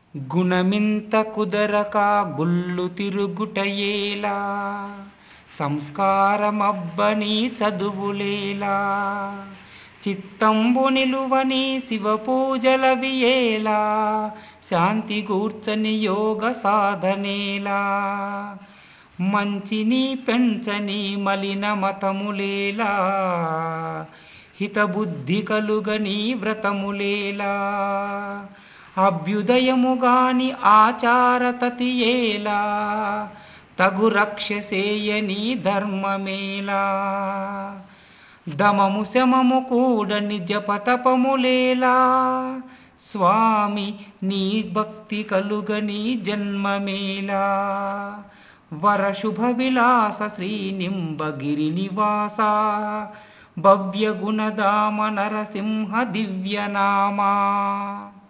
గుణమింత కుదరక గుళ్ళు తిరుగుటయేలా సంస్కారమబ్బని చదువులేలా చిత్తంబు నిలువని శివ పూజల వియేలా శాంతి గూర్చని యోగ సాధనేలా మంచిని పెంచని మలిన మతములేలా హితబుద్ధి కలుగని వ్రతములేలా అభ్యుదయము గాని ఆచారతతియేలా తగు రక్షసేయని ధర్మమేలా దమము శమము కూడని జపతపములేలా స్వామి నీ భక్తి కలుగని జన్మమేలా వర శుభ విలాస శ్రీనింబగిరి నివాస భవ్య గుణధామ నరసింహ దివ్యనామా